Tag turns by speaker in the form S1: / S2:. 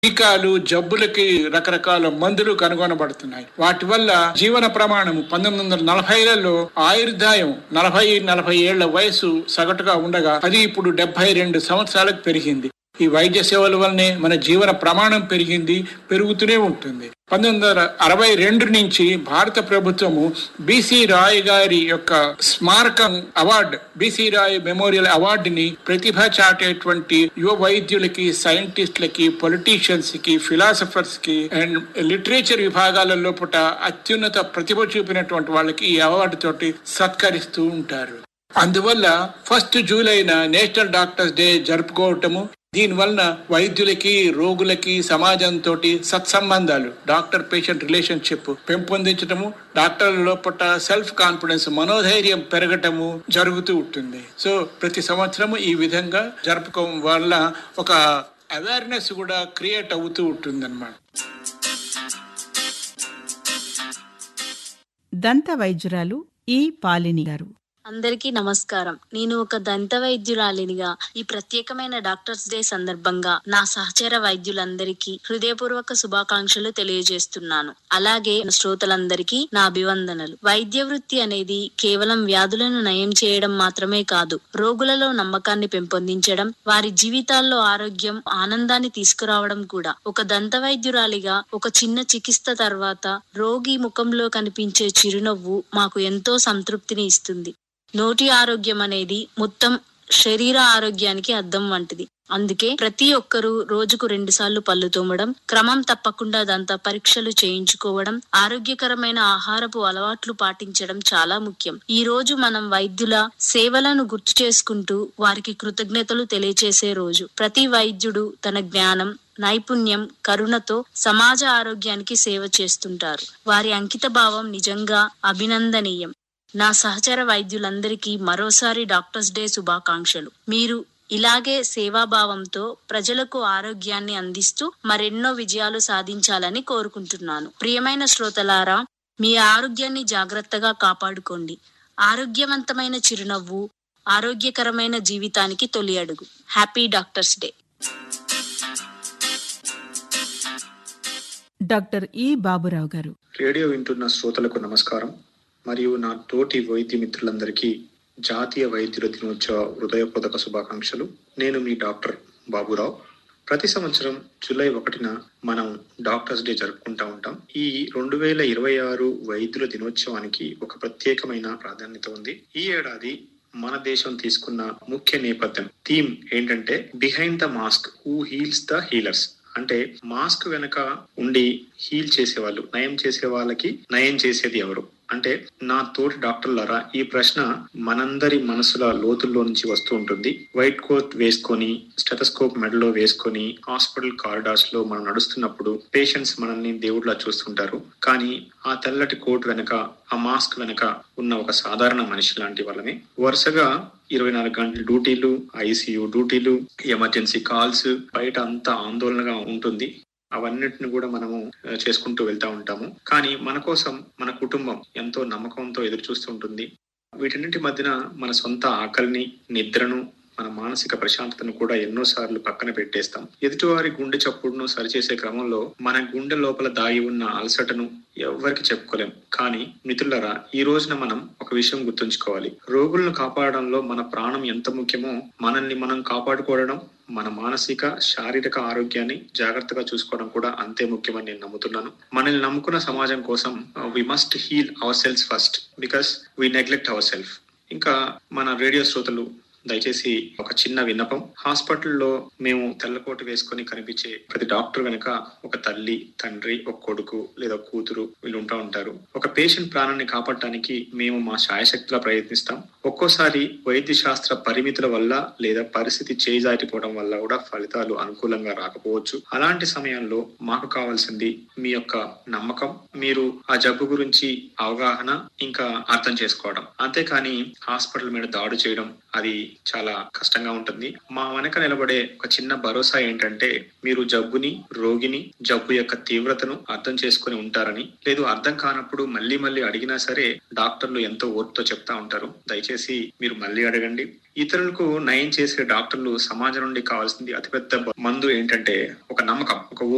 S1: టీకాలు జబ్బులకి రకరకాల మందులు కనుగొనబడుతున్నాయి వాటి వల్ల జీవన ప్రమాణం పంతొమ్మిది వందల నలభైలలో ఆయుర్దాయం నలభై నలభై ఏళ్ల వయసు సగటుగా ఉండగా అది ఇప్పుడు డెబ్బై రెండు సంవత్సరాలకు పెరిగింది ఈ వైద్య సేవల వల్లనే మన జీవన ప్రమాణం పెరిగింది పెరుగుతూనే ఉంటుంది పంతొమ్మిది వందల అరవై రెండు నుంచి భారత ప్రభుత్వము బీసీ రాయ్ గారి యొక్క స్మారకం అవార్డు బీసీ రాయ్ మెమోరియల్ అవార్డుని ప్రతిభ చాటేటువంటి యువ వైద్యులకి సైంటిస్టులకి పొలిటీషియన్స్ కి ఫిలాసఫర్స్ కి అండ్ లిటరేచర్ విభాగాల లోపల అత్యున్నత ప్రతిభ చూపినటువంటి వాళ్ళకి ఈ అవార్డు తోటి సత్కరిస్తూ ఉంటారు అందువల్ల ఫస్ట్ జూలైన నేషనల్ డాక్టర్స్ డే జరుపుకోవటము దీని వలన వైద్యులకి రోగులకి సమాజంతో సత్సంబంధాలు డాక్టర్ పేషెంట్ రిలేషన్షిప్ పెంపొందించటము డాక్టర్ల లోపల సెల్ఫ్ కాన్ఫిడెన్స్ మనోధైర్యం పెరగటము జరుగుతూ ఉంటుంది సో ప్రతి సంవత్సరము ఈ విధంగా జరుపుకోవడం వల్ల ఒక అవేర్నెస్ కూడా క్రియేట్ అవుతూ ఉంటుంది
S2: దంత వైద్యురాలు ఈ పాలిని గారు
S3: అందరికీ నమస్కారం నేను ఒక దంత వైద్యురాలినిగా ఈ ప్రత్యేకమైన డాక్టర్స్ డే సందర్భంగా నా సహచర వైద్యులందరికీ హృదయపూర్వక శుభాకాంక్షలు తెలియజేస్తున్నాను అలాగే శ్రోతలందరికీ నా అభివందనలు వైద్య వృత్తి అనేది కేవలం వ్యాధులను నయం చేయడం మాత్రమే కాదు రోగులలో నమ్మకాన్ని పెంపొందించడం వారి జీవితాల్లో ఆరోగ్యం ఆనందాన్ని తీసుకురావడం కూడా ఒక దంత వైద్యురాలిగా ఒక చిన్న చికిత్స తర్వాత రోగి ముఖంలో కనిపించే చిరునవ్వు మాకు ఎంతో సంతృప్తిని ఇస్తుంది నోటి ఆరోగ్యం అనేది మొత్తం శరీర ఆరోగ్యానికి అద్దం వంటిది అందుకే ప్రతి ఒక్కరూ రోజుకు రెండు సార్లు పళ్ళు తోమడం క్రమం తప్పకుండా దంత పరీక్షలు చేయించుకోవడం ఆరోగ్యకరమైన ఆహారపు అలవాట్లు పాటించడం చాలా ముఖ్యం ఈ రోజు మనం వైద్యుల సేవలను గుర్తు చేసుకుంటూ వారికి కృతజ్ఞతలు తెలియచేసే రోజు ప్రతి వైద్యుడు తన జ్ఞానం నైపుణ్యం కరుణతో సమాజ ఆరోగ్యానికి సేవ చేస్తుంటారు వారి అంకిత భావం నిజంగా అభినందనీయం నా సహచర వైద్యులందరికీ మరోసారి డాక్టర్స్ డే శుభాకాంక్షలు మీరు ఇలాగే సేవాభావంతో ప్రజలకు ఆరోగ్యాన్ని అందిస్తూ మరెన్నో విజయాలు సాధించాలని కోరుకుంటున్నాను ప్రియమైన శ్రోతలారా మీ ఆరోగ్యాన్ని జాగ్రత్తగా కాపాడుకోండి ఆరోగ్యవంతమైన చిరునవ్వు ఆరోగ్యకరమైన జీవితానికి తొలి అడుగు హ్యాపీ డాక్టర్స్ డే
S2: డాక్టర్ ఈ బాబురావు గారు
S4: రేడియో వింటున్న శ్రోతలకు నమస్కారం మరియు నా తోటి వైద్య మిత్రులందరికీ జాతీయ వైద్యుల దినోత్సవ హృదయపూర్వక శుభాకాంక్షలు నేను మీ డాక్టర్ బాబురావు ప్రతి సంవత్సరం జూలై ఒకటిన మనం డాక్టర్స్ డే జరుపుకుంటా ఉంటాం ఈ రెండు వేల ఇరవై ఆరు వైద్యుల దినోత్సవానికి ఒక ప్రత్యేకమైన ప్రాధాన్యత ఉంది ఈ ఏడాది మన దేశం తీసుకున్న ముఖ్య నేపథ్యం థీమ్ ఏంటంటే behind the mask who heals the healers అంటే మాస్క్ వెనక ఉండి హీల్ చేసేవాళ్ళు నయం చేసే వాళ్ళకి నయం చేసేది ఎవరు అంటే నా తోటి డాక్టర్లారా ఈ ప్రశ్న మనందరి మనసుల లోతుల్లో నుంచి వస్తూ ఉంటుంది వైట్ కోట్ వేసుకొని స్టెటస్కోప్ మెడలో వేసుకొని హాస్పిటల్ కారిడార్స్ లో మనం నడుస్తున్నప్పుడు పేషెంట్స్ మనల్ని దేవుడిలా చూస్తుంటారు కానీ ఆ తెల్లటి కోట్ వెనక ఆ మాస్క్ వెనక ఉన్న ఒక సాధారణ మనిషి లాంటి వాళ్ళని వరుసగా ఇరవై నాలుగు గంటల డ్యూటీలు ఐసీయూ డ్యూటీలు ఎమర్జెన్సీ కాల్స్ బయట అంతా ఆందోళనగా ఉంటుంది అవన్నిటిని కూడా మనము ఆ, చేసుకుంటూ వెళ్తా ఉంటాము కానీ మన కోసం మన కుటుంబం ఎంతో నమ్మకంతో ఎదురు చూస్తూ ఉంటుంది వీటన్నిటి మధ్యన మన సొంత ఆకలిని నిద్రను మన మానసిక ప్రశాంతతను కూడా ఎన్నో సార్లు పక్కన పెట్టేస్తాం ఎదుటివారి గుండె చప్పుడును సరిచేసే క్రమంలో మన గుండె లోపల దాగి ఉన్న అలసటను ఎవ్వరికి చెప్పుకోలేం కానీ మిత్రులరా ఈ రోజున మనం ఒక విషయం గుర్తుంచుకోవాలి రోగులను కాపాడడంలో మన ప్రాణం ఎంత ముఖ్యమో మనల్ని మనం కాపాడుకోవడం మన మానసిక శారీరక ఆరోగ్యాన్ని జాగ్రత్తగా చూసుకోవడం కూడా అంతే ముఖ్యమని నేను నమ్ముతున్నాను మనల్ని నమ్ముకున్న సమాజం కోసం we must heal our cells first because we neglect our self ఇంకా మన రేడియో శ్రోతలు దయచేసి ఒక చిన్న విన్నపం హాస్పిటల్లో మేము తెల్లకోట వేసుకొని కనిపించే ప్రతి డాక్టర్ వెనుక ఒక తల్లి తండ్రి ఒక కొడుకు లేదా కూతురు వీళ్ళు ఉంటా ఉంటారు ఒక పేషెంట్ ప్రాణాన్ని కాపాడటానికి మేము మా శాయశక్తిలా ప్రయత్నిస్తాం ఒక్కోసారి వైద్య శాస్త్ర పరిమితుల వల్ల లేదా పరిస్థితి చేజారిపోవడం వల్ల కూడా ఫలితాలు అనుకూలంగా రాకపోవచ్చు అలాంటి సమయంలో మాకు కావాల్సింది మీ యొక్క నమ్మకం మీరు ఆ జబ్బు గురించి అవగాహన ఇంకా అర్థం చేసుకోవడం అంతేకాని హాస్పిటల్ మీద దాడి చేయడం అది చాలా కష్టంగా ఉంటుంది మా వెనక నిలబడే ఒక చిన్న భరోసా ఏంటంటే మీరు జబ్బుని రోగిని జబ్బు యొక్క తీవ్రతను అర్థం చేసుకుని ఉంటారని లేదు అర్థం కానప్పుడు మళ్ళీ మళ్ళీ అడిగినా సరే డాక్టర్లు ఎంతో ఓర్పుతో చెప్తా ఉంటారు దయచేసి మీరు మళ్ళీ అడగండి ఇతరులకు నయం చేసే డాక్టర్లు సమాజం నుండి కావాల్సింది అతిపెద్ద మందు ఏంటంటే ఒక నమ్మకం ఒక